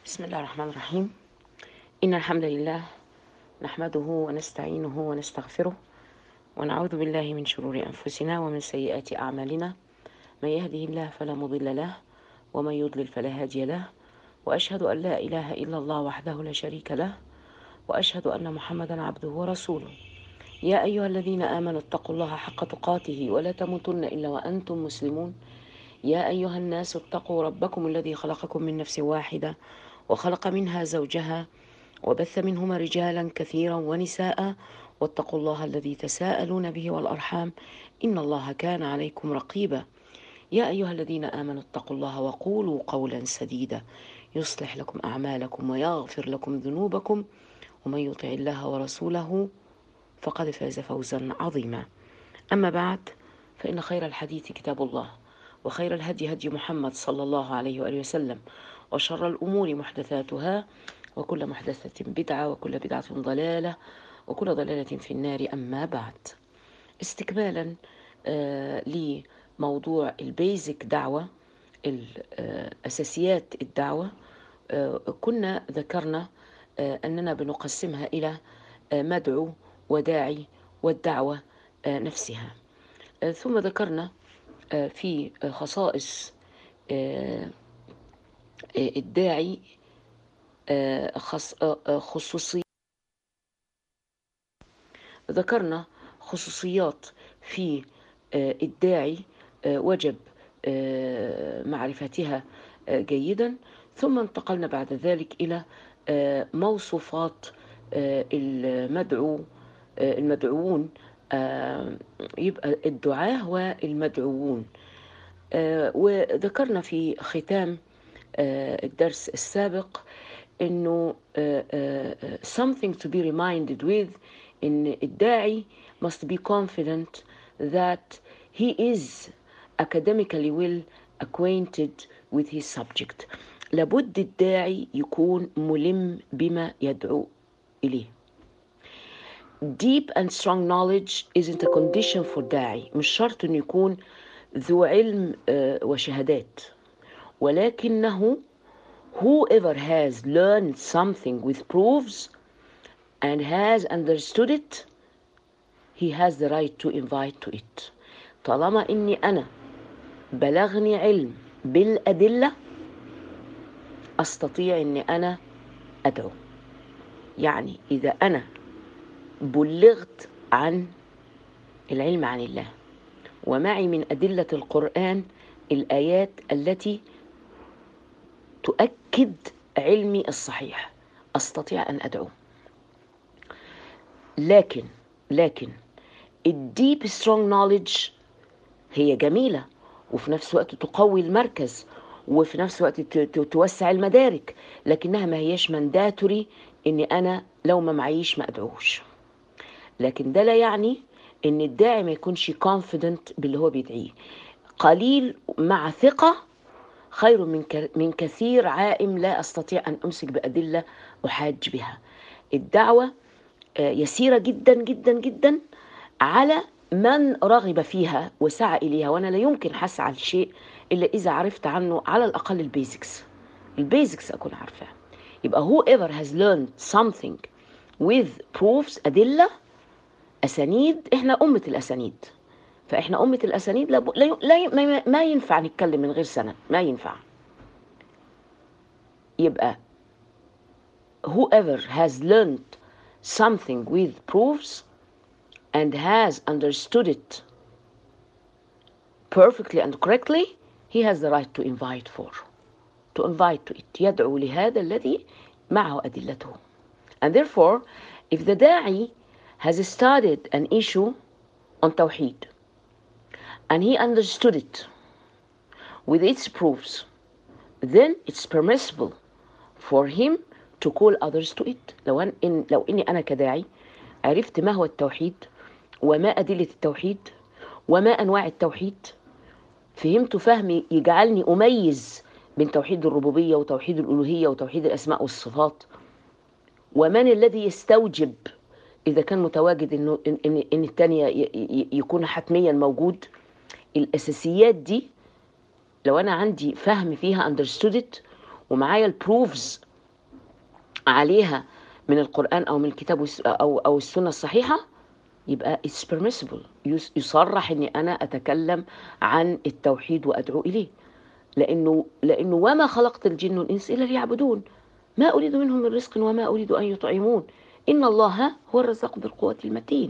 بسم الله الرحمن الرحيم إن الحمد لله نحمده ونستعينه ونستغفره ونعوذ بالله من شرور أنفسنا ومن سيئات أعمالنا من يهده الله فلا مضل له ومن يضلل فلا هادي له وأشهد أن لا إله إلا الله وحده لا شريك له وأشهد أن محمدا عبده ورسوله يا أيها الذين آمنوا اتقوا الله حق تقاته ولا تموتن إلا وأنتم مسلمون يا أيها الناس اتقوا ربكم الذي خلقكم من نفس واحدة وخلق منها زوجها وبث منهما رجالا كثيرا ونساء واتقوا الله الذي تساءلون به والأرحام إن الله كان عليكم رقيبا يا أيها الذين آمنوا اتقوا الله وقولوا قولا سديدا يصلح لكم أعمالكم ويغفر لكم ذنوبكم ومن يطع الله ورسوله فقد فاز فوزا عظيما أما بعد فإن خير الحديث كتاب الله وخير الهدي هدي محمد صلى الله عليه وآله وسلم وشر الأمور محدثاتها وكل محدثة بدعة وكل بدعة ضلالة وكل ضلالة في النار أما بعد استكمالا آه لموضوع البيزك دعوة أساسيات الدعوة آه كنا ذكرنا آه أننا بنقسمها إلى مدعو وداعي والدعوة نفسها ثم ذكرنا في خصائص الداعي خصوصي ذكرنا خصوصيات في الداعي وجب معرفتها جيدا ثم انتقلنا بعد ذلك إلى موصوفات المدعو المدعوون يبقى الدعاة والمدعوون وذكرنا في ختام الدرس السابق انه something to be reminded with ان الداعي must be confident that he is academically well acquainted with his subject لابد الداعي يكون ملم بما يدعو إليه deep and strong knowledge isn't a condition for داعي مش شرط انه يكون ذو علم وشهادات ولكنه whoever has learned something with proofs and has understood it he has the right to invite to it طالما اني انا بلغني علم بالادله استطيع اني انا ادعو يعني اذا انا بلغت عن العلم عن الله ومعي من ادله القران الايات التي تؤكد علمي الصحيح استطيع ان ادعو لكن لكن الديب سترونج نوليدج هي جميله وفي نفس الوقت تقوي المركز وفي نفس الوقت توسع المدارك لكنها ما هيش منداتوري اني انا لو ما معيش ما ادعوش لكن ده لا يعني ان الداعي ما يكونش كونفيدنت باللي هو بيدعيه قليل مع ثقه خير من من كثير عائم لا استطيع ان امسك بادله احاج بها الدعوه يسيره جدا جدا جدا على من رغب فيها وسعى اليها وانا لا يمكن هسعى لشيء الا اذا عرفت عنه على الاقل البيزكس البيزكس اكون عارفاها يبقى whoever has learned something with proofs ادله اسانيد احنا امه الاسانيد فاحنا امه الاسانيد لا, لا, لا ما ينفع نتكلم من غير سند ما ينفع يبقى whoever has learned something with proofs and has understood it perfectly and correctly he has the right to invite for to invite to it يدعو لهذا الذي معه أدلته and therefore if the da'i has studied an issue on tawheed and he understood it with its proofs then it's permissible for him to call others to it لو أن إن لو إني أنا كداعي عرفت ما هو التوحيد وما أدلة التوحيد وما أنواع التوحيد فهمت فهم يجعلني أميز بين توحيد الربوبية وتوحيد الألوهية وتوحيد الأسماء والصفات ومن الذي يستوجب إذا كان متواجد إنه إن, إن, إن الثانية يكون حتميا موجود الأساسيات دي لو أنا عندي فهم فيها understood it ومعايا البروفز عليها من القرآن أو من الكتاب والس- أو أو السنة الصحيحة يبقى it's permissible يس- يصرح إني أنا أتكلم عن التوحيد وأدعو إليه لأنه لأنه وما خلقت الجن والإنس إلا ليعبدون ما أريد منهم من رزق وما أريد أن يطعمون إن الله هو الرزاق بالقوة المتين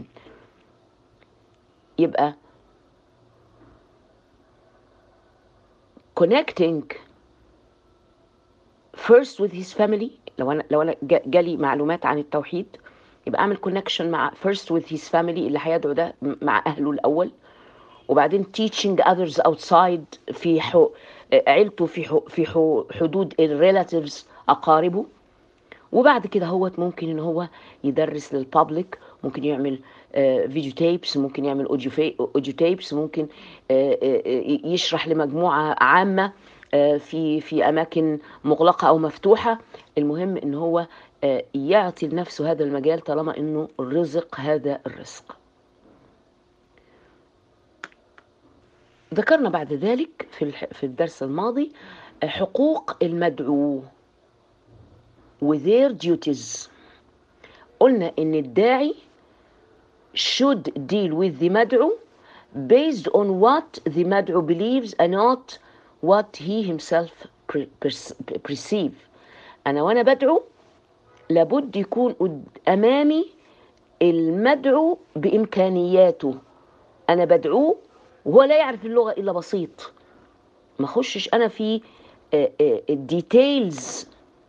يبقى connecting first with his family لو انا لو انا جا- جالي معلومات عن التوحيد يبقى اعمل كونكشن مع first with his family اللي هيدعو ده م- مع اهله الاول وبعدين teaching others outside في حو... عيلته في حو... في حو... حدود الريلاتيفز اقاربه وبعد كده هو ممكن ان هو يدرس للبابليك ممكن يعمل فيديو تيبس ممكن يعمل اوديو تيبس ممكن آه، آه، آه، يشرح لمجموعه عامه آه، في في اماكن مغلقه او مفتوحه المهم ان هو آه، يعطي لنفسه هذا المجال طالما انه رزق هذا الرزق ذكرنا بعد ذلك في الح- في الدرس الماضي آه، حقوق المدعو وtheir duties قلنا ان الداعي should deal with the مدعو based on what the مدعو believes and not what he himself pre- perce- perceive انا وانا بدعو لابد يكون قد- امامي المدعو بامكانياته انا بدعوه وهو لا يعرف اللغه الا بسيط ما اخشش انا في الديتيلز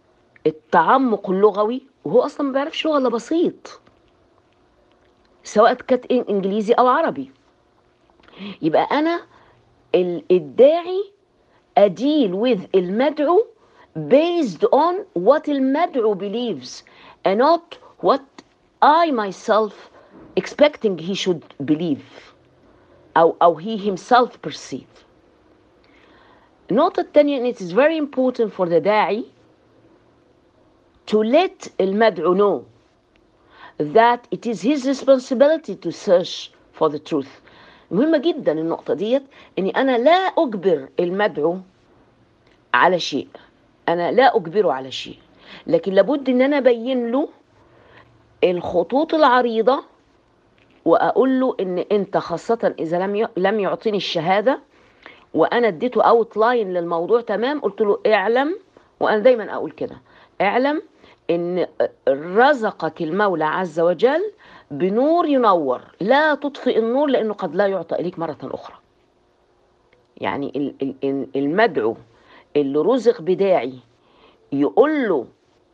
التعمق اللغوي وهو اصلا ما بيعرفش لغه الا بسيط سواء كانت إن- انجليزي او عربي يبقى انا ال- الداعي اديل with المدعو based on what المدعو believes and not what I myself expecting he should believe أو أو he himself perceive النقطة الثانية إن it is very important for the داعي to let المدعو know that it is his responsibility to search for the truth مهمة جدا النقطة ديت اني انا لا اجبر المدعو على شيء انا لا اجبره على شيء لكن لابد ان انا ابين له الخطوط العريضة واقول له ان انت خاصة اذا لم ي- لم يعطيني الشهادة وانا اديته اوت لاين للموضوع تمام قلت له اعلم وانا دايما اقول كده اعلم ان رزقك المولى عز وجل بنور ينور لا تطفئ النور لانه قد لا يعطى اليك مره اخرى يعني ال- ال- ال- المدعو اللي رزق بداعي يقول له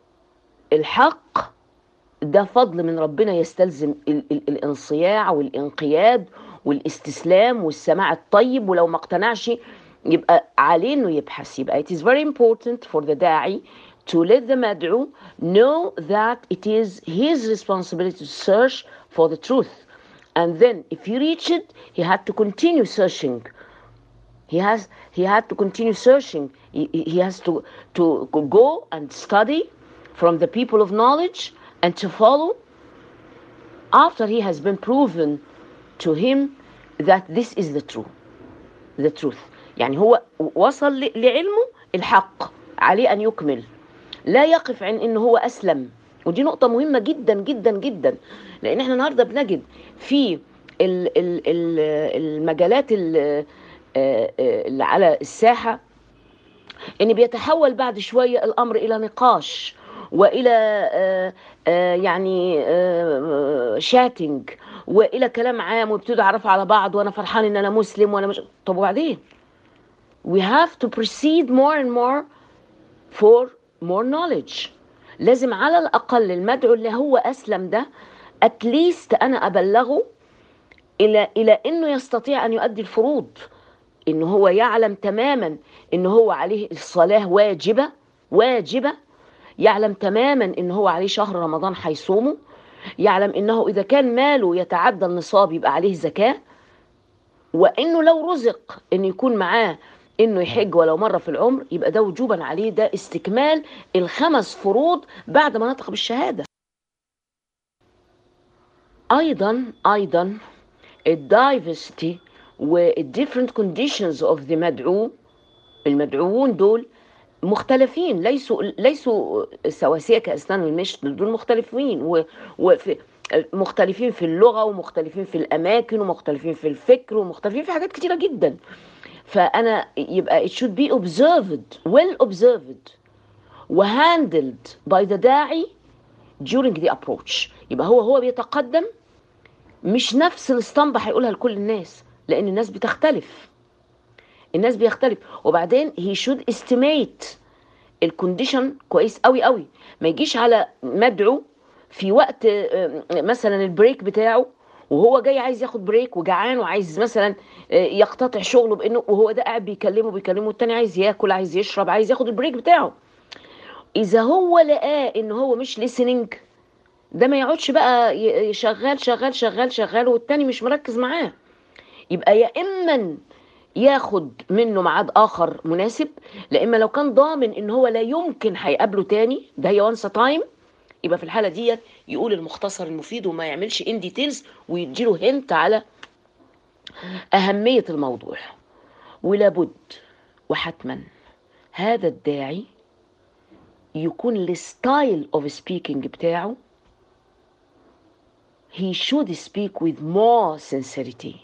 الحق ده فضل من ربنا يستلزم ال ال الانصياع والانقياد والاستسلام والسماع الطيب ولو ما اقتنعش يبقى عليه انه يبحث يبقى it is very important for the داعي to let the مدعو know that it is his responsibility to search for the truth and then if he reach it he had to continue searching he has he had to continue searching he, he- he has to to go and study from the people of knowledge and to follow after he has been proven to him that this is the true the truth يعني هو وصل ل- لعلمه الحق عليه ان يكمل لا يقف عن انه هو اسلم ودي نقطة مهمة جدا جدا جدا لان احنا النهارده بنجد في ال ال ال المجالات ال- آه، آه، اللي على الساحة ان بيتحول بعد شويه الامر الى نقاش والى آه، آه، يعني شاتنج والى كلام عام ويبتدوا يعرفوا على بعض وانا فرحان ان انا مسلم وانا مش طب وبعدين we have to proceed more and more for more knowledge لازم على الاقل المدعو اللي هو اسلم ده at least انا ابلغه الى الى انه يستطيع ان يؤدي الفروض ان هو يعلم تماما ان هو عليه الصلاه واجبه واجبه يعلم تماما ان هو عليه شهر رمضان هيصومه يعلم انه اذا كان ماله يتعدى النصاب يبقى عليه زكاه وانه لو رزق ان يكون معاه انه يحج ولو مره في العمر يبقى ده وجوبا عليه ده استكمال الخمس فروض بعد ما نطق بالشهاده ايضا ايضا الدايفرستي والديفرنت كونديشنز اوف ذا مدعو المدعوون دول مختلفين ليسوا ليسوا سواسية كأسنان المشط دول مختلفين و... وفي مختلفين في اللغة ومختلفين في الأماكن ومختلفين في الفكر ومختلفين في حاجات كتيرة جدا فأنا يبقى it should be observed well observed وhandled by the داعي during the approach يبقى هو هو بيتقدم مش نفس الاسطمبة هيقولها لكل الناس لأن الناس بتختلف الناس بيختلف وبعدين he should estimate الكونديشن كويس قوي قوي ما يجيش على مدعو في وقت مثلا البريك بتاعه وهو جاي عايز ياخد بريك وجعان وعايز مثلا يقتطع شغله بانه وهو ده قاعد بيكلمه بيكلمه التاني عايز ياكل عايز يشرب عايز ياخد البريك بتاعه اذا هو لقاه ان هو مش listening ده ما يقعدش بقى شغال شغال شغال شغال والتاني مش مركز معاه يبقى يا اما ياخد منه ميعاد اخر مناسب لا اما لو كان ضامن ان هو لا يمكن هيقابله تاني ده هي وانس تايم يبقى في الحاله ديت يقول المختصر المفيد وما يعملش ان ديتيلز ويديله هنت على اهميه الموضوع ولابد وحتما هذا الداعي يكون الستايل اوف سبيكينج بتاعه he should speak with more sincerity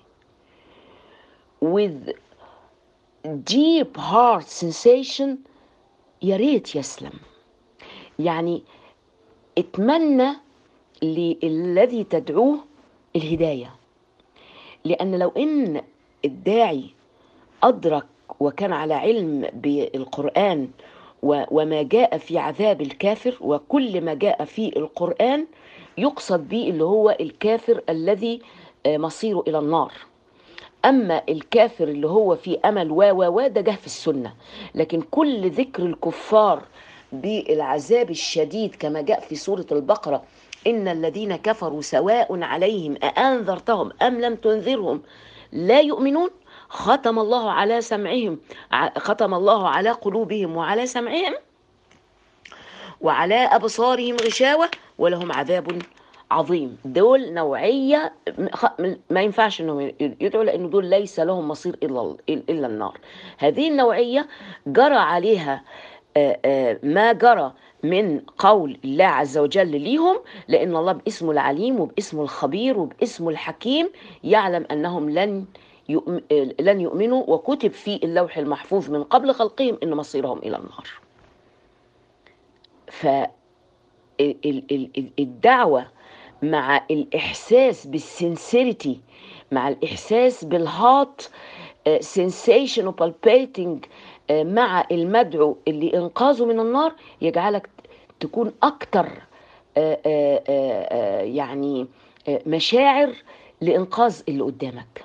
with deep heart sensation يا ريت يسلم يعني اتمنى للذي تدعوه الهدايه لان لو ان الداعي ادرك وكان على علم بالقران وما جاء في عذاب الكافر وكل ما جاء في القران يقصد به اللي هو الكافر الذي مصيره الى النار اما الكافر اللي هو في امل و و و ده جه في السنه لكن كل ذكر الكفار بالعذاب الشديد كما جاء في سوره البقره ان الذين كفروا سواء عليهم اانذرتهم ام لم تنذرهم لا يؤمنون ختم الله على سمعهم ختم الله على قلوبهم وعلى سمعهم وعلى ابصارهم غشاوه ولهم عذاب عظيم دول نوعيه ما ينفعش انهم يدعوا لان دول ليس لهم مصير الا الا النار هذه النوعيه جرى عليها ما جرى من قول الله عز وجل ليهم لان الله باسمه العليم وباسمه الخبير وباسمه الحكيم يعلم انهم لن لن يؤمنوا وكتب في اللوح المحفوظ من قبل خلقهم ان مصيرهم الى النار فالدعوه مع الاحساس بالسنسيريتي مع الاحساس بالهات سensation وبالبيتنج مع المدعو اللي انقاذه من النار يجعلك تكون اكتر يعني مشاعر لانقاذ اللي قدامك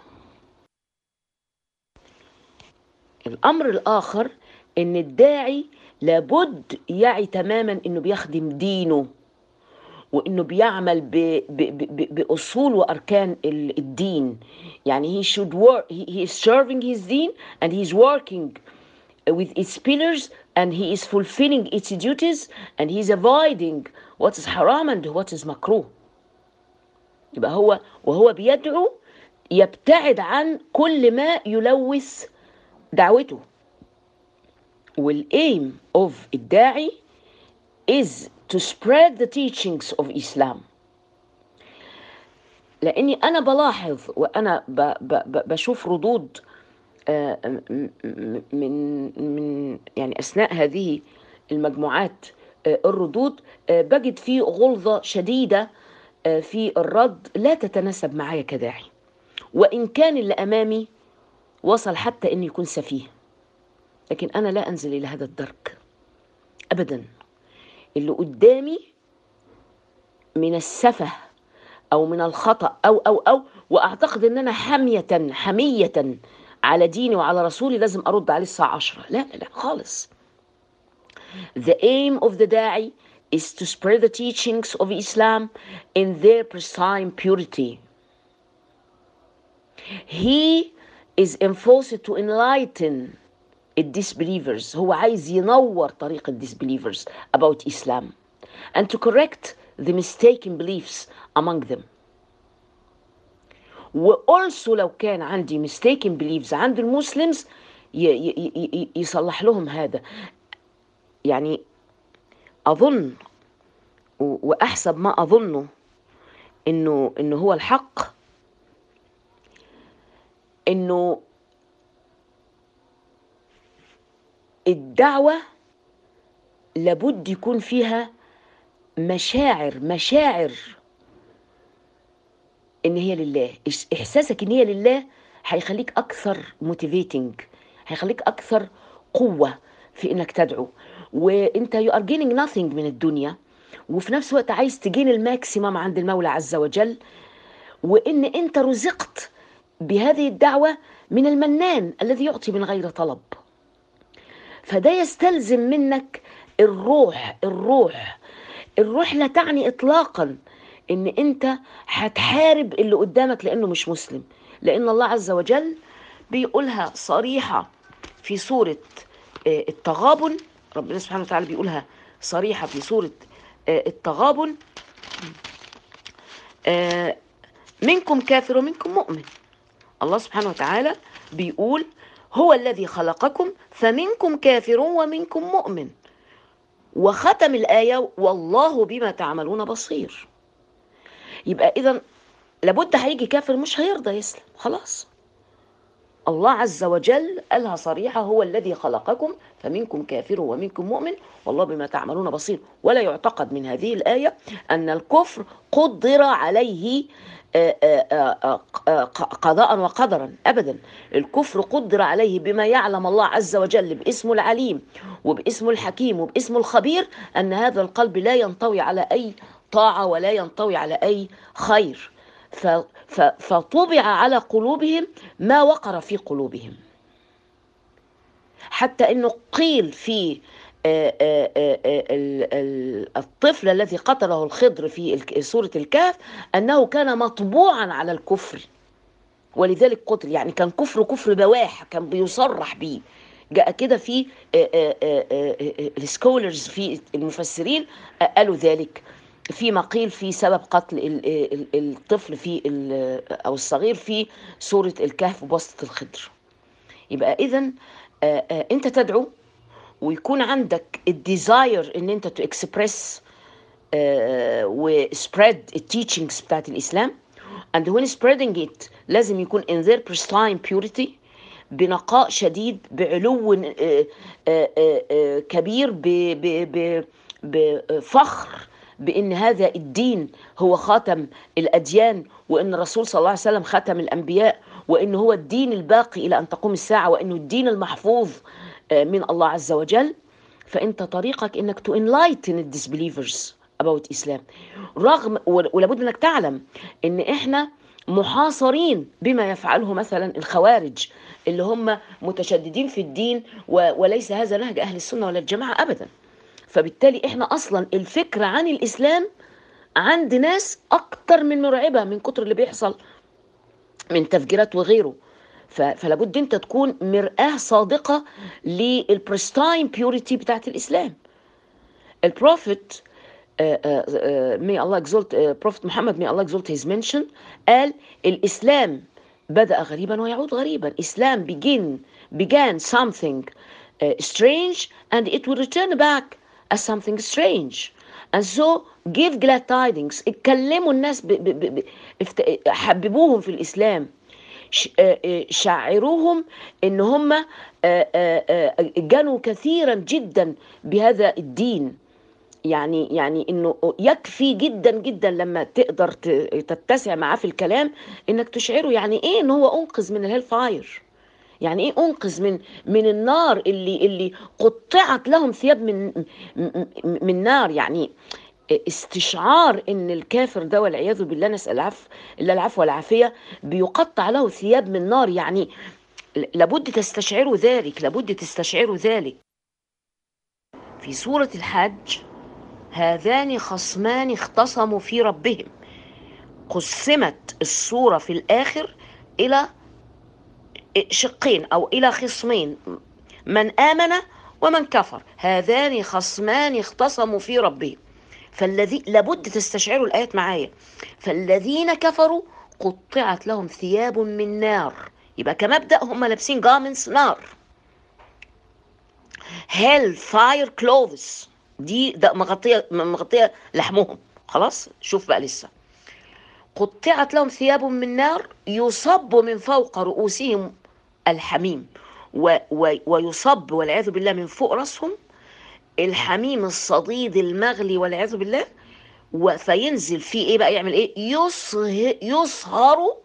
الامر الاخر ان الداعي لابد يعي تماما انه بيخدم دينه وانه بيعمل ب ب ب باصول واركان الدين يعني he should work he, he is serving his دين and he is working with its pillars and he is fulfilling its duties and he is avoiding what is haram and what is makruh يبقى هو وهو بيدعو يبتعد عن كل ما يلوث دعوته والايم اوف الداعي is to spread the teachings of Islam لاني انا بلاحظ وانا ب ب ب بشوف ردود من من يعني اثناء هذه المجموعات الردود بجد فيه غلظه شديده في الرد لا تتناسب معايا كداعي وان كان اللي امامي وصل حتى انه يكون سفيه لكن انا لا انزل الى هذا الدرك ابدا اللي قدامي من السفه او من الخطا او او او واعتقد ان انا حميه حميه على ديني وعلى رسولي لازم ارد عليه الساعه 10 لا لا لا خالص The aim of the da'i is to spread the teachings of Islam in their pristine purity. He is enforced to enlighten the disbelievers هو عايز ينور طريق disbelievers about Islam and to correct the mistaken beliefs among them وألسو لو كان عندي mistaken beliefs عند المسلمز يصلح لهم هذا يعني اظن واحسب ما اظنه انه انه هو الحق انه الدعوه لابد يكون فيها مشاعر مشاعر ان هي لله احساسك ان هي لله هيخليك اكثر موتيفيتنج هيخليك اكثر قوه في انك تدعو وانت يو ار جينينج nothing من الدنيا وفي نفس الوقت عايز تجين الماكسيمم عند المولى عز وجل وان انت رزقت بهذه الدعوه من المنان الذي يعطي من غير طلب فده يستلزم منك الروح الروح الروح لا تعني اطلاقا ان انت هتحارب اللي قدامك لانه مش مسلم لان الله عز وجل بيقولها صريحه في سوره التغابن ربنا سبحانه وتعالى بيقولها صريحه في سوره التغابن منكم كافر ومنكم مؤمن الله سبحانه وتعالى بيقول هو الذي خلقكم فمنكم كافر ومنكم مؤمن وختم الآية والله بما تعملون بصير يبقى إذا لابد هيجي كافر مش هيرضى يسلم خلاص الله عز وجل قالها صريحة هو الذي خلقكم فمنكم كافر ومنكم مؤمن والله بما تعملون بصير ولا يعتقد من هذه الآية أن الكفر قدر عليه قضاء وقدرا ابدا الكفر قدر عليه بما يعلم الله عز وجل باسمه العليم وباسمه الحكيم وباسمه الخبير ان هذا القلب لا ينطوي على اي طاعه ولا ينطوي على اي خير فطبع على قلوبهم ما وقر في قلوبهم حتى انه قيل في الطفل الذي قتله الخضر في سورة الكهف أنه كان مطبوعا على الكفر ولذلك قتل يعني كان كفر كفر بواح كان بيصرح به جاء كده في السكولرز في المفسرين قالوا ذلك فيما قيل في سبب قتل الطفل في او الصغير في سوره الكهف بواسطه الخضر يبقى اذا انت تدعو ويكون عندك الديزاير ان انت تو اكسبريس وسبريد التيتشنجز بتاعت الاسلام and when spreading it لازم يكون in their pristine purity بنقاء شديد بعلو uh, uh, uh, كبير بفخر بان هذا الدين هو خاتم الاديان وان الرسول صلى الله عليه وسلم خاتم الانبياء وان هو الدين الباقي الى ان تقوم الساعه وانه الدين المحفوظ من الله عز وجل فانت طريقك انك تو انلايتن الديسبليفرز اباوت اسلام رغم ولابد انك تعلم ان احنا محاصرين بما يفعله مثلا الخوارج اللي هم متشددين في الدين وليس هذا نهج اهل السنه ولا الجماعه ابدا فبالتالي احنا اصلا الفكره عن الاسلام عند ناس اكتر من مرعبه من كتر اللي بيحصل من تفجيرات وغيره فلا بد انت تكون مرآة صادقة للبرستاين بيوريتي بتاعت الإسلام البروفيت may Allah exalt بروفيت محمد may Allah exalt his mention قال الإسلام بدأ غريبا ويعود غريبا إسلام begin began something uh, strange and it will return back as something strange and so give glad tidings اتكلموا الناس ب ب ب ب حببوهم في الإسلام شعروهم ان هم جنوا كثيرا جدا بهذا الدين يعني يعني انه يكفي جدا جدا لما تقدر تتسع معاه في الكلام انك تشعره يعني ايه ان هو انقذ من الهيل فاير يعني ايه انقذ من من النار اللي اللي قطعت لهم ثياب من من نار يعني استشعار ان الكافر ده والعياذ بالله نسال العفو الا العفو والعافيه بيقطع له ثياب من نار يعني لابد تستشعروا ذلك لابد تستشعروا ذلك في سوره الحج هذان خصمان اختصموا في ربهم قسمت السوره في الاخر الى شقين او الى خصمين من امن ومن كفر هذان خصمان اختصموا في ربهم فالذي لابد تستشعروا الآيات معايا فالذين كفروا قطعت لهم ثياب من نار يبقى كمبدأ هم لابسين جامنس نار هيل فاير كلوثس دي ده مغطيه مغطيه لحمهم خلاص شوف بقى لسه قطعت لهم ثياب من نار يصب من فوق رؤوسهم الحميم و و ويصب والعياذ بالله من فوق راسهم الحميم الصديد المغلي والعياذ بالله فينزل فيه ايه بقى يعمل ايه يصهر يصهر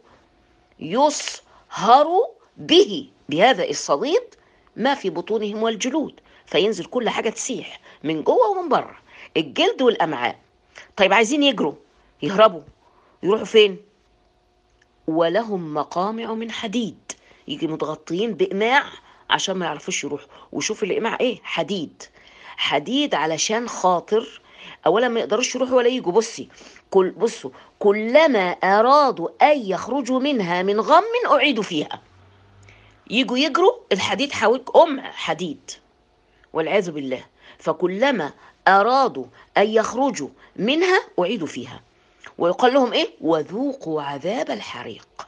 يصهر به بهذا الصديد ما في بطونهم والجلود فينزل كل حاجه تسيح من جوه ومن بره الجلد والامعاء طيب عايزين يجروا يهربوا يروحوا فين ولهم مقامع من حديد يجي متغطيين بإماع عشان ما يعرفوش يروحوا وشوف الإماع إيه حديد حديد علشان خاطر أولا ما يقدروش يروحوا ولا يجوا بصي كل بصوا كلما أرادوا أن يخرجوا منها من غم أعيدوا فيها يجوا يجروا الحديد حاول أم حديد والعياذ بالله فكلما أرادوا أن يخرجوا منها أعيدوا فيها ويقال لهم إيه وذوقوا عذاب الحريق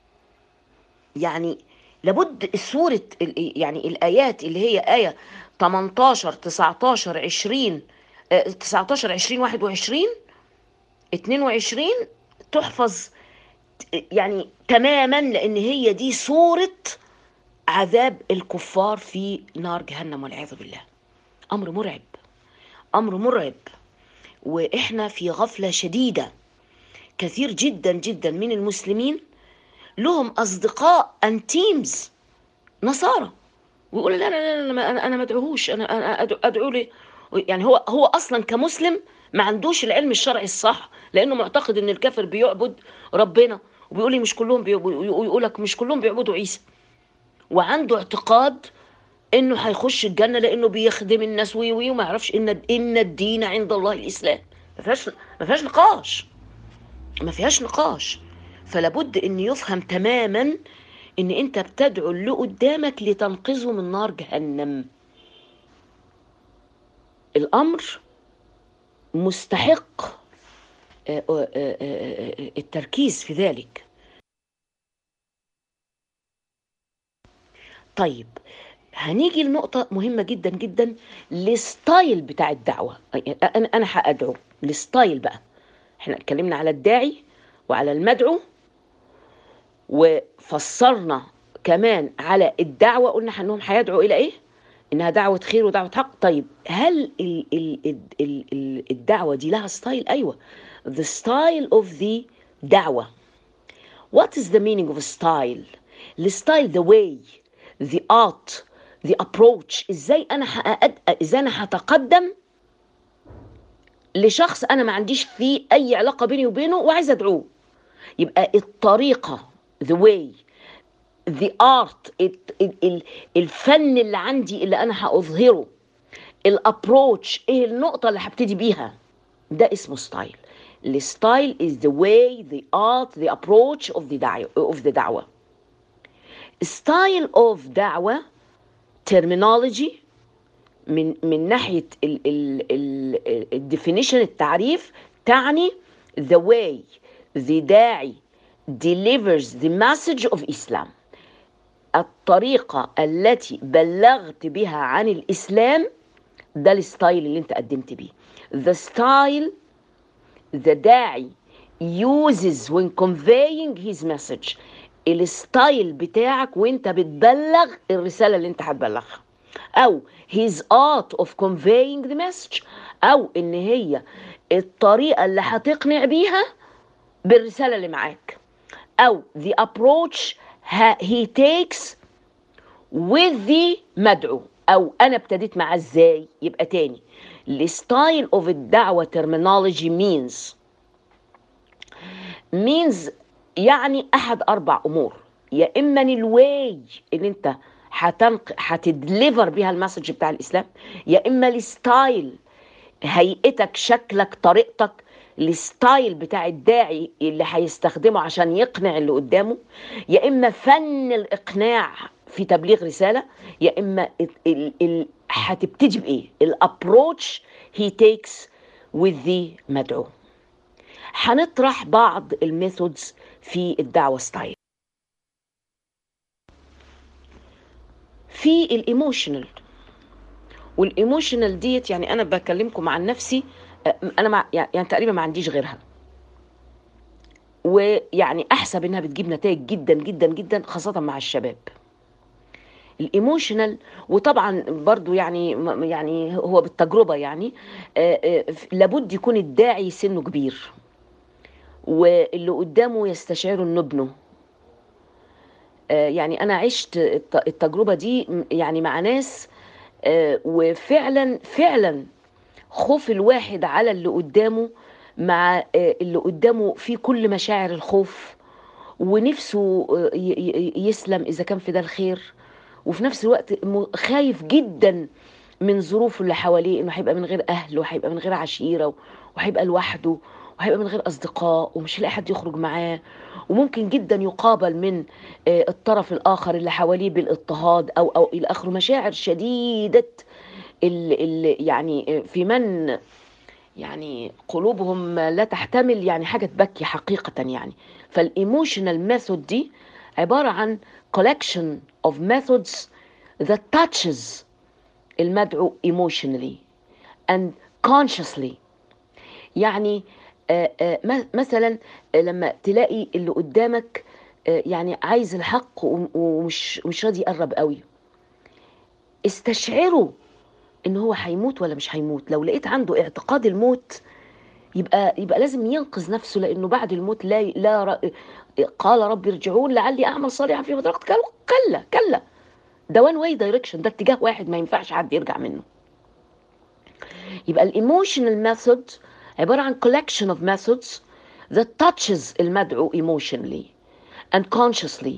يعني لابد سورة يعني الآيات اللي هي آية 18 19 20 19 20 21 22 تحفظ يعني تماما لأن هي دي سورة عذاب الكفار في نار جهنم والعياذ بالله أمر مرعب أمر مرعب وإحنا في غفلة شديدة كثير جدا جدا من المسلمين لهم اصدقاء انتيمز نصارى ويقول لا لا لا انا انا ما ادعوهوش انا انا ادعو, أدعو لي يعني هو هو اصلا كمسلم ما عندوش العلم الشرعي الصح لانه معتقد ان الكافر بيعبد ربنا وبيقول لي مش كلهم ويقول لك مش كلهم بيعبدوا عيسى وعنده اعتقاد انه هيخش الجنه لانه بيخدم الناس وي وي وما يعرفش ان ان الدين عند الله الاسلام ما فيهاش ما فيهاش نقاش ما فيهاش نقاش فلابد ان يفهم تماما ان انت بتدعو اللي قدامك لتنقذه من نار جهنم الامر مستحق التركيز في ذلك طيب هنيجي لنقطة مهمة جدا جدا الستايل بتاع الدعوة أنا أنا هأدعو الستايل بقى احنا اتكلمنا على الداعي وعلى المدعو وفسرنا كمان على الدعوة قلنا انهم هيدعوا الى ايه انها دعوة خير ودعوة حق طيب هل ال ال ال ال ال الدعوة دي لها ستايل ايوه the style of the دعوة what is the meaning of style الستايل the way the art the approach ازاي انا هأد... ازاي انا هتقدم لشخص انا ما عنديش فيه اي علاقة بيني وبينه وعايز ادعوه يبقى الطريقة the way the art الفن اللي عندي اللي انا هاظهره الابروتش ايه النقطة اللي هبتدي بيها ده اسمه ستايل الستايل is the way the art the approach of the دعوة of the دعوة style of دعوة terminology من من ناحية ال ال ال definition التعريف تعني the way the داعي delivers the message of Islam الطريقة التي بلغت بها عن الإسلام ده الستايل اللي انت قدمت بيه the style the داعي uses when conveying his message الستايل بتاعك وانت بتبلغ الرسالة اللي انت هتبلغها او his art of conveying the message او ان هي الطريقة اللي هتقنع بيها بالرسالة اللي معاك أو the approach he takes with the مدعو أو أنا ابتديت معاه إزاي يبقى تاني الستايل of الدعوة terminology means means يعني أحد أربع أمور يا إما الواي اللي أنت هتنق هتدليفر بيها المسج بتاع الإسلام يا إما الستايل هيئتك شكلك طريقتك الستايل بتاع الداعي اللي هيستخدمه عشان يقنع اللي قدامه يا اما فن الاقناع في تبليغ رساله يا اما هتبتدي بايه الابروتش هي تيكس with the مدعو هنطرح بعض الميثودز في الدعوه ستايل في الايموشنال والايموشنال ديت يعني انا بكلمكم عن نفسي آه، انا مع يعني تقريبا ما عنديش غيرها ويعني احسب انها بتجيب نتائج جدا جدا جدا خاصه مع الشباب الايموشنال وطبعا برضو يعني يعني هو بالتجربه يعني آه، آه، لابد يكون الداعي سنه كبير واللي قدامه يستشعره انه ابنه يعني انا عشت التجربه دي يعني مع ناس وفعلا فعلا خوف الواحد على اللي قدامه مع اللي قدامه في كل مشاعر الخوف ونفسه يسلم اذا كان في ده الخير وفي نفس الوقت خايف جدا من ظروفه اللي حواليه انه هيبقى من غير اهل وهيبقى من غير عشيره وهيبقى لوحده وهيبقى من غير اصدقاء ومش لاقي حد يخرج معاه وممكن جدا يقابل من الطرف الاخر اللي حواليه بالاضطهاد او او الى اخره مشاعر شديده اللي يعني في من يعني قلوبهم لا تحتمل يعني حاجه تبكي حقيقه يعني فالايموشنال ميثود دي عباره عن collection of methods that touches المدعو emotionally and consciously يعني آآ آآ مثلا لما تلاقي اللي قدامك يعني عايز الحق ومش مش راضي يقرب قوي استشعره ان هو هيموت ولا مش هيموت لو لقيت عنده اعتقاد الموت يبقى يبقى لازم ينقذ نفسه لانه بعد الموت لا لا ر... قال رب ارجعون لعلي اعمل صالحا فيما تركت كلا كلا ده وان واي دايركشن ده اتجاه واحد ما ينفعش حد يرجع منه يبقى الايموشنال ميثود عباره عن collection of methods that touches المدعو emotionally and consciously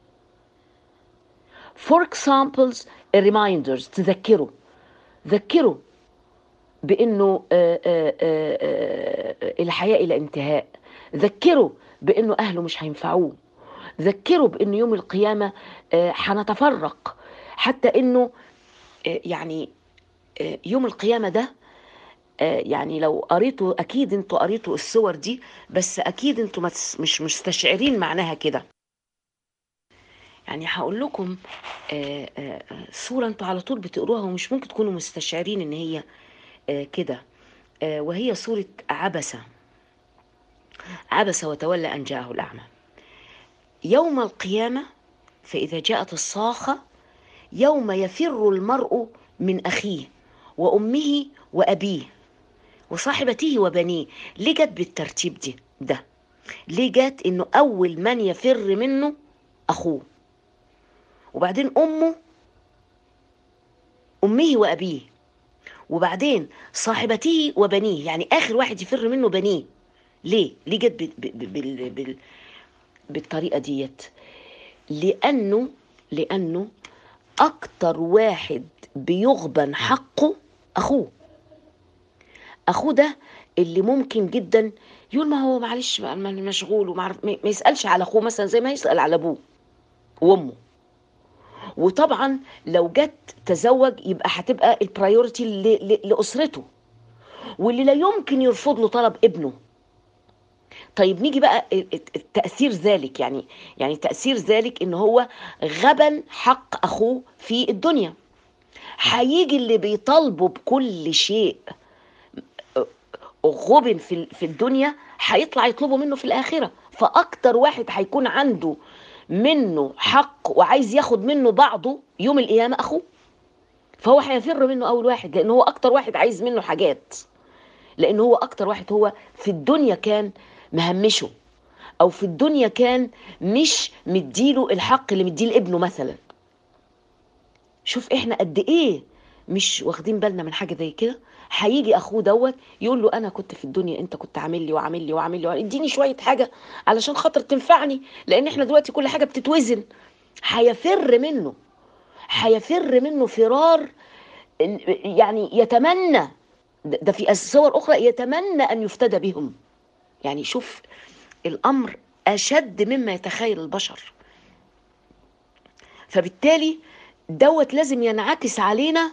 for examples reminders تذكره ذكره بانه آآ آآ آآ الحياه الى انتهاء ذكره بانه اهله مش هينفعوه ذكره بانه يوم القيامه هنتفرق حتى انه يعني يوم القيامه ده يعني لو قريتوا اكيد انتوا قريتوا الصور دي بس اكيد انتوا مش مستشعرين معناها كده يعني هقول لكم صوره انتوا على طول بتقروها ومش ممكن تكونوا مستشعرين ان هي كده وهي صوره عبسه عبس وتولى ان جاءه الاعمى يوم القيامه فاذا جاءت الصاخه يوم يفر المرء من اخيه وامه وابيه وصاحبته وبنيه ليه جت بالترتيب دي ده ليه جت انه اول من يفر منه اخوه وبعدين امه امه وابيه وبعدين صاحبته وبنيه يعني اخر واحد يفر منه بنيه ليه ليه جت بال... بال... بالطريقه ديت لانه لانه اكتر واحد بيغبن حقه اخوه اخوه ده اللي ممكن جدا يقول ما هو معلش بقى مشغول ومعرف ما يسالش على اخوه مثلا زي ما يسال على ابوه وامه وطبعا لو جت تزوج يبقى هتبقى البرايورتي لاسرته واللي لا يمكن يرفض له طلب ابنه طيب نيجي بقى تاثير ذلك يعني يعني تاثير ذلك ان هو غبن حق اخوه في الدنيا هيجي اللي بيطالبه بكل شيء غبن في في الدنيا هيطلع يطلبه منه في الاخره فاكتر واحد هيكون عنده منه حق وعايز ياخد منه بعضه يوم القيامه اخوه فهو هيفر منه اول واحد لان هو اكتر واحد عايز منه حاجات لان هو اكتر واحد هو في الدنيا كان مهمشه او في الدنيا كان مش مديله الحق اللي مديه لابنه مثلا شوف احنا قد ايه مش واخدين بالنا من حاجه زي كده هيجي اخوه دوت يقول له انا كنت في الدنيا انت كنت عامل لي وعامل لي وعامل لي اديني شويه حاجه علشان خاطر تنفعني لان احنا دلوقتي كل حاجه بتتوزن هيفر منه هيفر منه فرار يعني يتمنى ده في صور اخرى يتمنى ان يفتدى بهم يعني شوف الامر اشد مما يتخيل البشر فبالتالي دوت لازم ينعكس علينا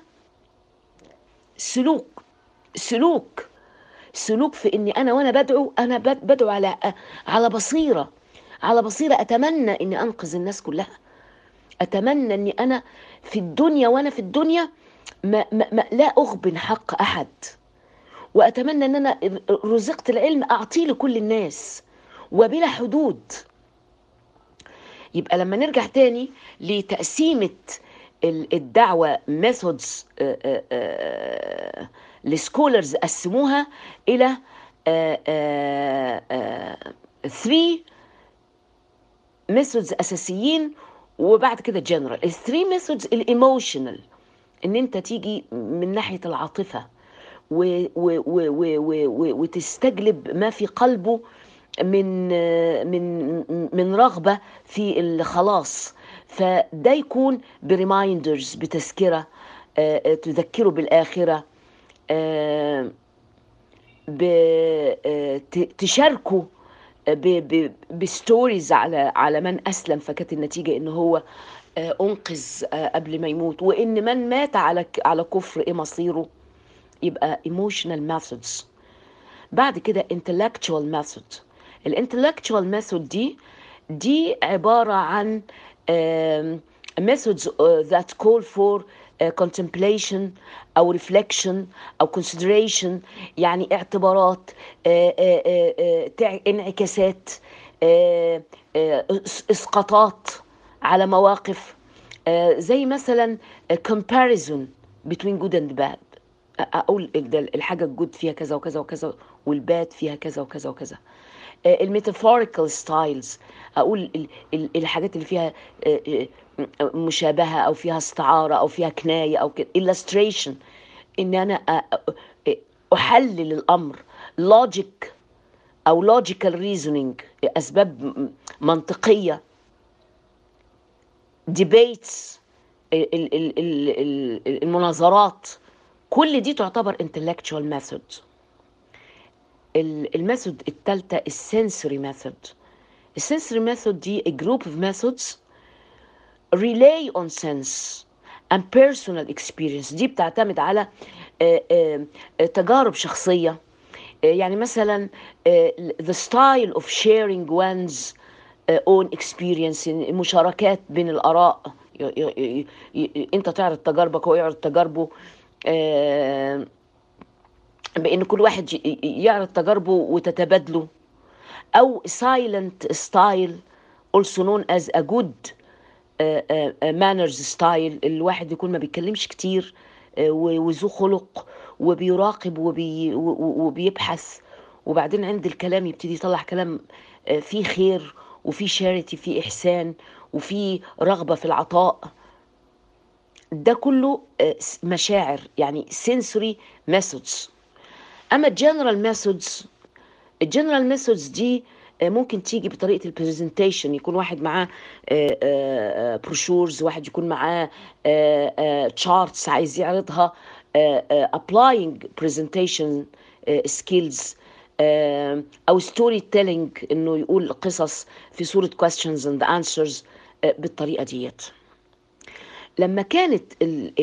سلوك سلوك سلوك في اني انا وانا بدعو انا بدعو على على بصيره على بصيره اتمنى اني انقذ الناس كلها اتمنى اني انا في الدنيا وانا في الدنيا ما, ما, ما لا اغبن حق احد واتمنى ان انا رزقت العلم اعطيه لكل الناس وبلا حدود يبقى لما نرجع تاني لتقسيمه الدعوه ميثودز السكولرز قسموها الى 3 ميثودز اساسيين وبعد كده جنرال الثري ميثودز الايموشنال ان انت تيجي من ناحيه العاطفه و و و و و و وتستجلب ما في قلبه من من من رغبه في الخلاص فده يكون بريمايندرز بتذكره تذكره بالاخره تشاركه بستوريز على على من اسلم فكانت النتيجه ان هو انقذ قبل ما يموت وان من مات على على كفر ايه مصيره يبقى emotional methods بعد كده intellectual method الانتلكتشوال ميثود دي دي عباره عن methods that call for contemplation او reflection او consideration يعني اعتبارات انعكاسات اسقاطات على مواقف زي مثلا comparison between good and bad اقول الحاجه الجود فيها كذا وكذا وكذا والباد فيها كذا وكذا وكذا الميتافوريكال ستايلز اقول الحاجات اللي فيها مشابهه او فيها استعاره او فيها كنايه او كده illustration ان انا احلل الامر logic او logical reasoning اسباب منطقيه debates المناظرات كل دي تعتبر intellectual method الميثود الثالثه السنسوري ميثود السنسوري ميثود دي a group of methods rely on sense and personal experience دي بتعتمد على تجارب شخصية يعني مثلا the style of sharing one's own experience مشاركات بين الآراء انت تعرض تجاربك وهو يعرض تجاربه بان كل واحد يعرض تجاربه وتتبادلوا او silent style also known as a good مانرز ستايل الواحد يكون ما بيتكلمش كتير وذو خلق وبيراقب وبي وبيبحث وبعدين عند الكلام يبتدي يطلع كلام فيه خير وفيه شاريتي فيه احسان وفيه رغبه في العطاء ده كله مشاعر يعني sensory methods اما الجنرال ميثودز الجنرال ميثودز دي ممكن تيجي بطريقه البرزنتيشن يكون واحد معاه بروشورز واحد يكون معاه تشارتس عايز يعرضها applying presentation skills او ستوري تيلينج انه يقول قصص في صوره questions and answers بالطريقه ديت لما كانت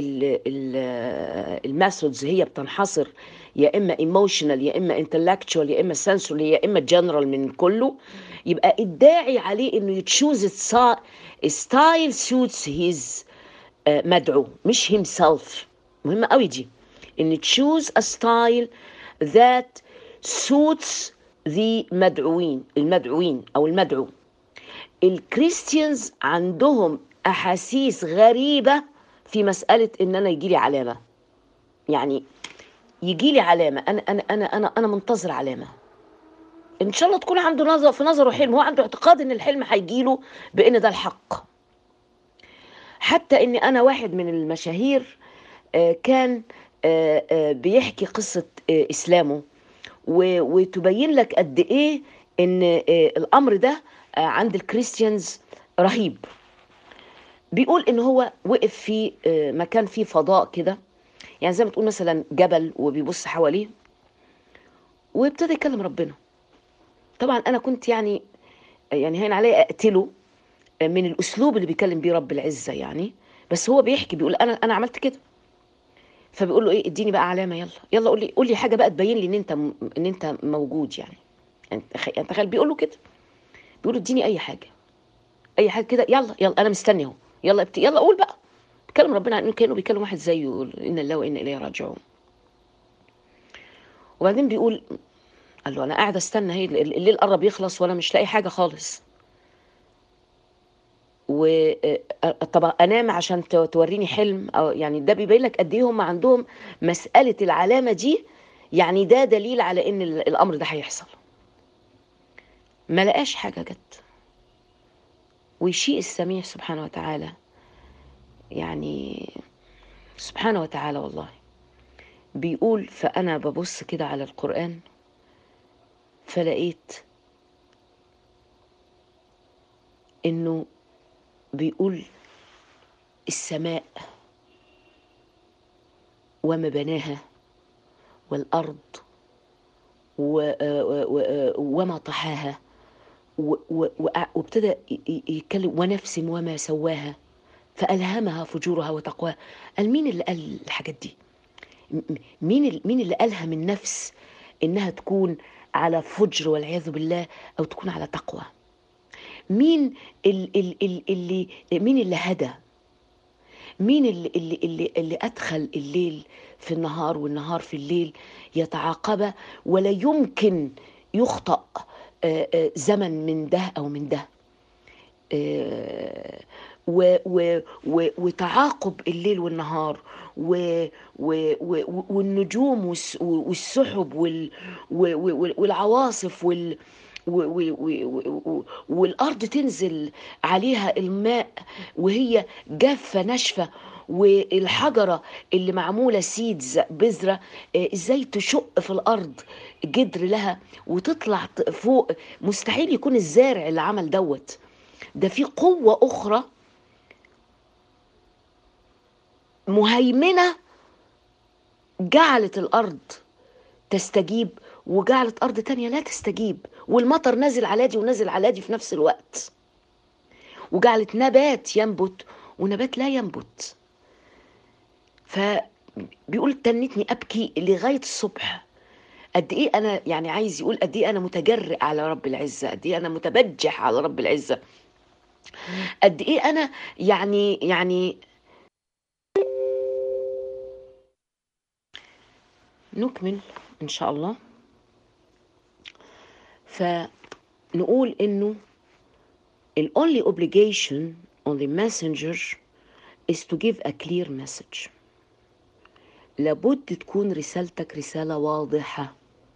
الميثودز هي بتنحصر يا اما ايموشنال يا اما انتلكتشوال يا اما سنسوري يا اما جنرال من كله يبقى الداعي عليه انه يتشوز ستايل سوتس هيز مدعو مش هيم سيلف مهمه قوي دي ان تشوز ا ستايل ذات suits the مدعوين المدعوين او المدعو الكريستيانز عندهم احاسيس غريبه في مساله ان انا يجي لي علامه يعني يجي لي علامه انا انا انا انا انا منتظر علامه ان شاء الله تكون عنده نظر في نظره حلم هو عنده اعتقاد ان الحلم هيجي له بان ده الحق حتى ان انا واحد من المشاهير كان بيحكي قصه اسلامه وتبين لك قد ايه ان الامر ده عند الكريستيانز رهيب بيقول ان هو وقف في مكان فيه فضاء كده يعني زي ما تقول مثلا جبل وبيبص حواليه وابتدى يكلم ربنا طبعا انا كنت يعني يعني هين عليا اقتله من الاسلوب اللي بيكلم بيه رب العزه يعني بس هو بيحكي بيقول انا انا عملت كده فبيقول له ايه اديني بقى علامه يلا يلا قول لي قول لي حاجه بقى تبين لي ان انت ان انت موجود يعني يعني تخيل بيقول له كده بيقول له اديني اي حاجه اي حاجه كده يلا يلا انا مستني اهو يلا ابتدي يلا قول بقى كلم ربنا عن انه كانه بيكلم واحد زيه يقول ان الله وانا اليه راجعون وبعدين بيقول قال له انا قاعد استنى هي الليل قرب يخلص وانا مش لاقي حاجه خالص و طب انام عشان ت- توريني حلم او يعني ده بيبين لك قد ايه هم عندهم مساله العلامه دي يعني ده دليل على ان ال- الامر ده هيحصل ما لقاش حاجه جت ويشيء السميع سبحانه وتعالى يعني سبحانه وتعالى والله بيقول فانا ببص كده على القران فلقيت انه بيقول السماء وما بناها والارض و- و- وما طحاها و- و- وأ- وابتدى ي- ي- يتكلم ونفس وما سواها فألهمها فجورها وتقواها قال مين اللي قال الحاجات دي م- م- مين ال- مين اللي قالها من نفس انها تكون على فجر والعياذ بالله او تكون على تقوى مين ال ال ال اللي مين اللي هدى مين اللي اللي اللي, اللي ادخل الليل في النهار والنهار في الليل يتعاقبا ولا يمكن يخطأ آه، آه، زمن من ده او من ده آه، و و و وتعاقب الليل والنهار و و و والنجوم والس- والسحب وال و- و- والعواصف وال و- و- و- و- والارض تنزل عليها الماء وهي جافه ناشفه والحجره اللي معموله سيدز بذره آه، ازاي تشق في الارض جدر لها وتطلع ت- فوق مستحيل يكون الزارع اللي عمل دوت ده في قوه اخرى مهيمنه جعلت الارض تستجيب وجعلت ارض تانية لا تستجيب والمطر نازل على دي ونازل على دي في نفس الوقت وجعلت نبات ينبت ونبات لا ينبت فبيقول تنتني ابكي لغايه الصبح قد ايه انا يعني عايز يقول قد ايه انا متجرئ على رب العزه قد ايه انا متبجح على رب العزه قد ايه انا يعني يعني نكمل ان شاء الله فنقول انه ال only obligation on the messenger is to give a clear message لابد تكون رسالتك رسالة واضحة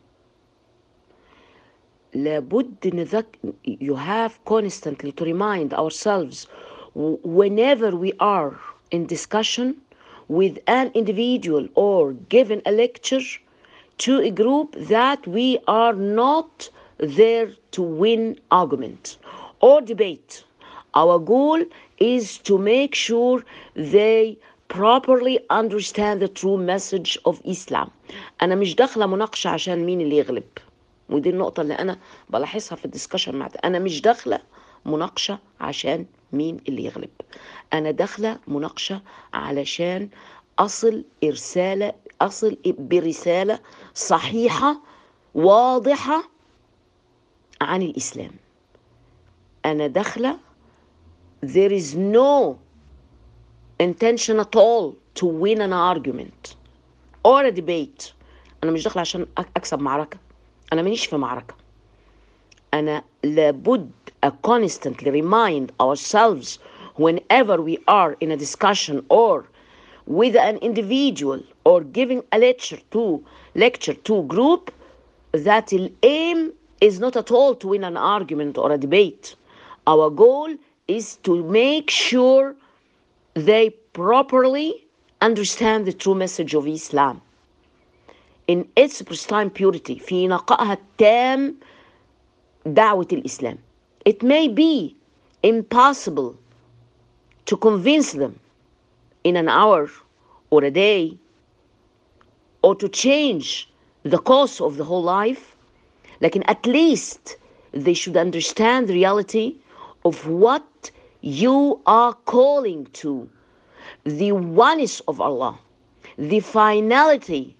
لابد نذك you have constantly to remind ourselves whenever we are in discussion with an individual or giving a lecture to a group that we are not there to win argument or debate. Our goal is to make sure they properly understand the true message of Islam. أنا مش داخلة مناقشة عشان مين اللي يغلب. ودي النقطة اللي أنا بلاحظها في الدسكشن مع أنا مش داخلة مناقشة عشان مين اللي يغلب أنا داخلة مناقشة علشان أصل إرسالة أصل برسالة صحيحة واضحة عن الإسلام أنا داخلة there is no intention at all to win an argument or a debate أنا مش داخلة عشان أكسب معركة أنا مانيش في معركة أنا لابد a constantly remind ourselves whenever we are in a discussion or with an individual or giving a lecture to lecture to group that the aim is not at all to win an argument or a debate. Our goal is to make sure they properly understand the true message of Islam in its pristine purity في نقائها التام دعوة الإسلام. It may be impossible to convince them in an hour or a day or to change the course of the whole life لكن at least they should understand the reality of what you are calling to the oneness of Allah the finality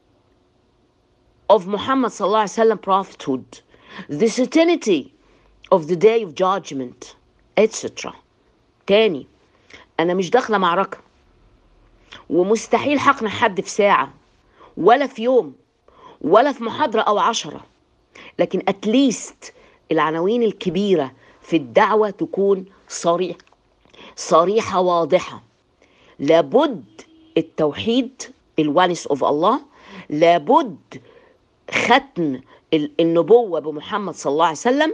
of Muhammad sallallahu alaihi wasallam prophethood the certainty of the day of judgment etc تاني انا مش داخله معركه ومستحيل هقنع حد في ساعة ولا في يوم ولا في محاضرة أو عشرة لكن أتليست العناوين الكبيرة في الدعوة تكون صريحة صريحة واضحة لابد التوحيد الوانس اوف الله لابد ختم النبوة بمحمد صلى الله عليه وسلم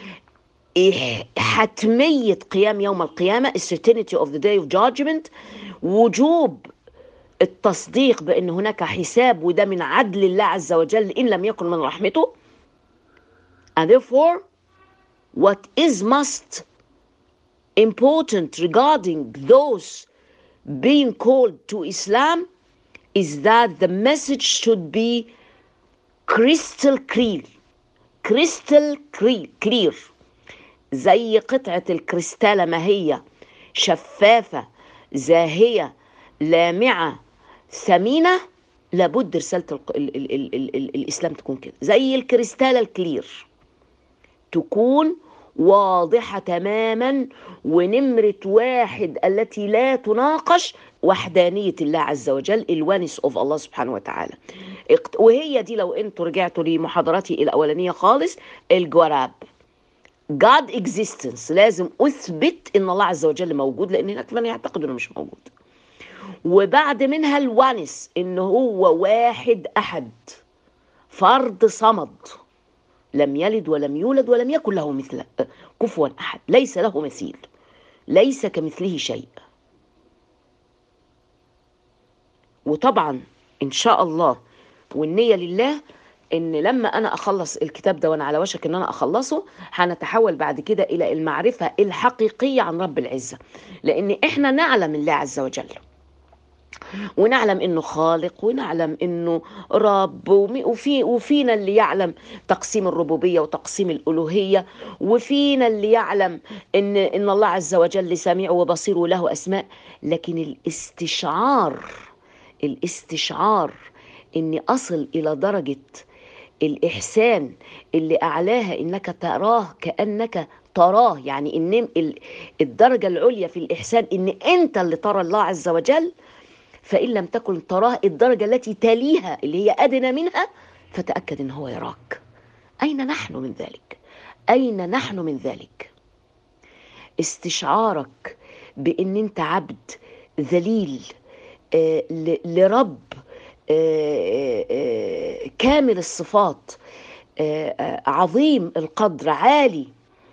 حتمية قيام يوم القيامة certainty of the day of judgment وجوب التصديق بأن هناك حساب وده من عدل الله عز وجل إن لم يكن من رحمته and therefore what is most important regarding those being called to Islam is that the message should be crystal clear crystal clear زي قطعة الكريستالة ما هي شفافة زاهية لامعة ثمينة لابد رسالة ال ال ال ال ال ال الإسلام تكون كده زي الكريستالة الكلير تكون واضحة تماما ونمرة واحد التي لا تناقش وحدانية الله عز وجل الوانس اوف الله سبحانه وتعالى وهي دي لو انتوا رجعتوا لمحاضراتي الأولانية خالص الجواراب God existence لازم أثبت إن الله عز وجل موجود لأن هناك من يعتقد إنه مش موجود وبعد منها الوانس إن هو واحد أحد فرد صمد لم يلد ولم يولد ولم يكن له مثل كفوا أحد ليس له مثيل ليس كمثله شيء وطبعا إن شاء الله والنية لله ان لما انا اخلص الكتاب ده وانا على وشك ان انا اخلصه هنتحول بعد كده الى المعرفه الحقيقيه عن رب العزه لان احنا نعلم الله عز وجل ونعلم انه خالق ونعلم انه رب وفي وفينا اللي يعلم تقسيم الربوبيه وتقسيم الالوهيه وفينا اللي يعلم ان ان الله عز وجل سميع وبصير وله اسماء لكن الاستشعار الاستشعار اني اصل الى درجه الإحسان اللي أعلاها إنك تراه كأنك تراه يعني إن الدرجة العليا في الإحسان إن أنت اللي ترى الله عز وجل فإن لم تكن تراه الدرجة التي تليها اللي هي أدنى منها فتأكد إن هو يراك أين نحن من ذلك أين نحن من ذلك استشعارك بأن أنت عبد ذليل آه لرب كامل الصفات عظيم القدر عالي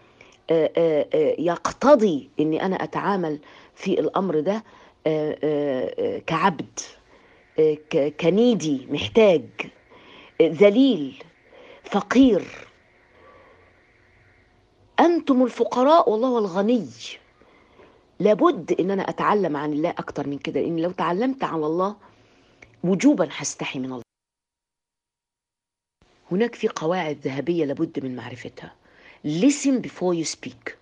يقتضي اني انا اتعامل في الامر ده كعبد كنيدي محتاج ذليل فقير انتم الفقراء والله الغني لابد ان انا اتعلم عن الله اكتر من كده لان لو تعلمت عن الله وجوبا هستحي من الله هناك في قواعد ذهبية لابد من معرفتها listen before you speak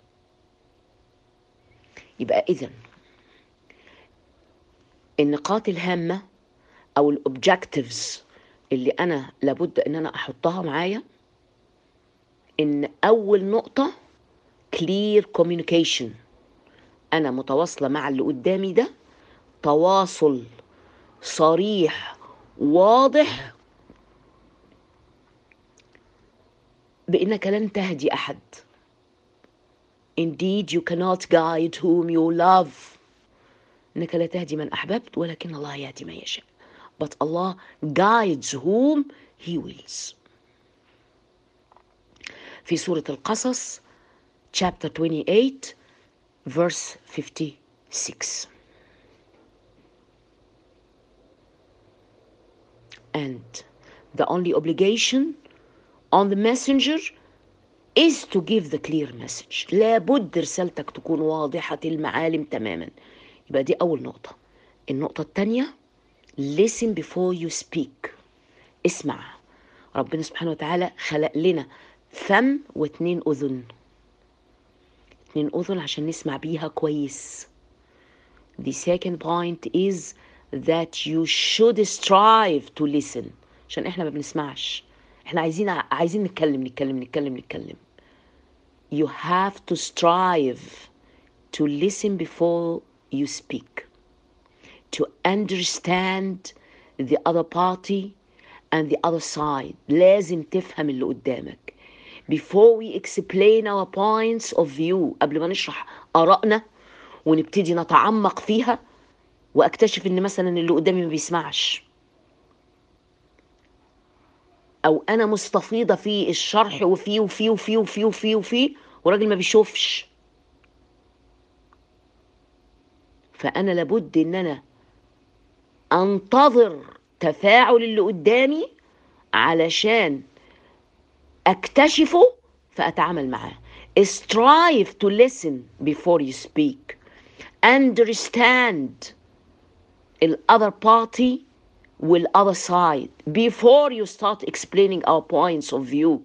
يبقى إذن النقاط الهامة أو الأوبجكتيفز اللي أنا لابد إن أنا أحطها معايا إن أول نقطة clear communication أنا متواصلة مع اللي قدامي ده تواصل صريح واضح بانك لن تهدي احد indeed you cannot guide whom you love انك لا تهدي من احببت ولكن الله يهدي من يشاء but Allah guides whom he wills في سورة القصص chapter 28 verse 56 and the only obligation on the messenger is to give the clear message لابد رسالتك تكون واضحة المعالم تماما يبقى دي أول نقطة النقطة الثانية listen before you speak اسمع ربنا سبحانه وتعالى خلق لنا فم واتنين أذن اتنين أذن عشان نسمع بيها كويس the second point is that you should strive to listen عشان احنا ما بنسمعش احنا عايزين عايزين نتكلم نتكلم نتكلم نتكلم you have to strive to listen before you speak to understand the other party and the other side لازم تفهم اللي قدامك before we explain our points of view قبل ما نشرح آرائنا ونبتدي نتعمق فيها واكتشف ان مثلا اللي قدامي ما بيسمعش او انا مستفيضه في الشرح وفيه وفيه وفيه وفيه وفيه وفيه وراجل ما بيشوفش فانا لابد ان انا انتظر تفاعل اللي قدامي علشان اكتشفه فاتعامل معاه strive to listen before you speak understand the other party will other side before you start explaining our points of view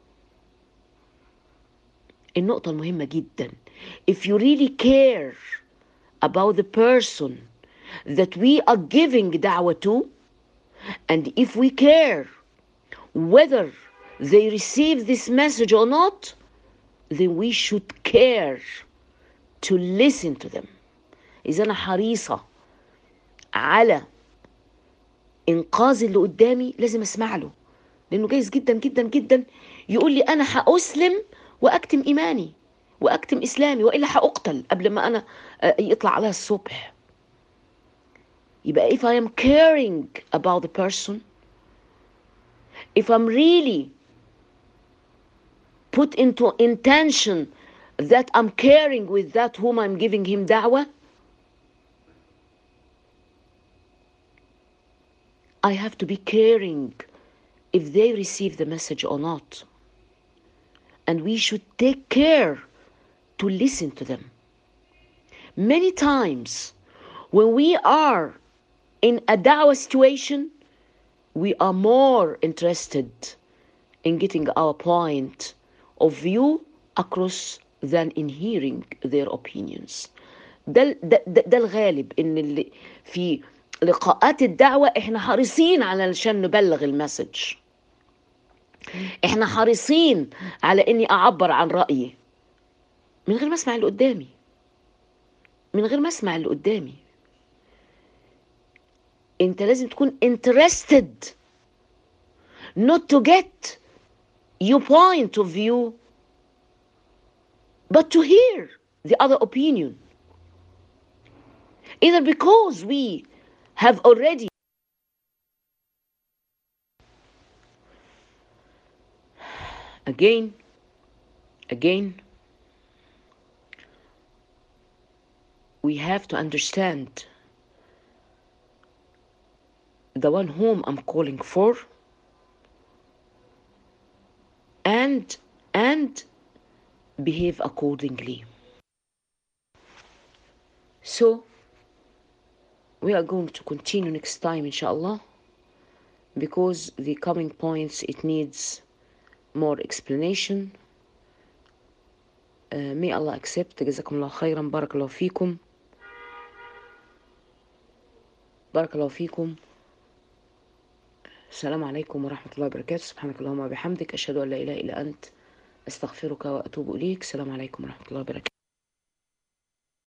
النقطة المهمة جدا if you really care about the person that we are giving da'wah to and if we care whether they receive this message or not then we should care to listen to them إذا أنا حريصة على إنقاذ اللي قدامي لازم أسمع له لأنه جايز جدا جدا جدا يقول لي أنا هأسلم وأكتم إيماني وأكتم إسلامي وإلا هأقتل قبل ما أنا يطلع عليها الصبح يبقى if I am caring about the person if I'm really put into intention that I'm caring with that whom I'm giving him da'wah I have to be caring if they receive the message or not. And we should take care to listen to them. Many times, when we are in a da'wah situation, we are more interested in getting our point of view across than in hearing their opinions. ده, ده, ده, ده الغالب ان اللي في لقاءات الدعوة احنا حريصين علشان نبلغ المسج احنا حريصين على اني اعبر عن رأيي من غير ما اسمع اللي قدامي من غير ما اسمع اللي قدامي انت لازم تكون interested not to get your point of view but to hear the other opinion either because we have already again again we have to understand the one whom I'm calling for and and behave accordingly so we are going to continue next time inshallah because the coming points it needs more explanation uh, may Allah accept جزاكم الله خيرا بارك الله فيكم بارك الله فيكم السلام عليكم ورحمة الله وبركاته سبحانك اللهم وبحمدك أشهد أن لا إله إلا أنت أستغفرك وأتوب إليك السلام عليكم ورحمة الله وبركاته